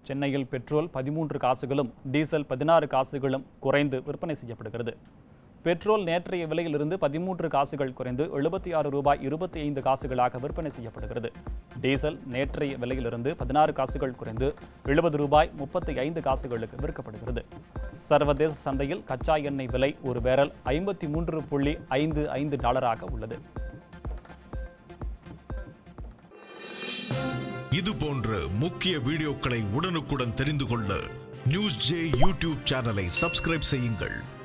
சென்னையில் பெட்ரோல் பதிமூன்று காசுகளும் டீசல் பதினாறு காசுகளும் குறைந்து விற்பனை செய்யப்படுகிறது பெட்ரோல் நேற்றைய விலையிலிருந்து பதிமூன்று காசுகள் குறைந்து எழுபத்தி ஆறு ரூபாய் இருபத்தி ஐந்து காசுகளாக விற்பனை செய்யப்படுகிறது டீசல் நேற்றைய விலையிலிருந்து பதினாறு காசுகள் குறைந்து எழுபது ரூபாய் முப்பத்தி ஐந்து காசுகளுக்கு விற்கப்படுகிறது சர்வதேச சந்தையில் கச்சா எண்ணெய் விலை ஒரு பேரல் ஐம்பத்தி மூன்று புள்ளி ஐந்து ஐந்து டாலராக உள்ளது இது போன்ற முக்கிய வீடியோக்களை உடனுக்குடன் தெரிந்து கொள்ள நியூஸ் ஜே யூடியூப் சேனலை சப்ஸ்கிரைப் செய்யுங்கள்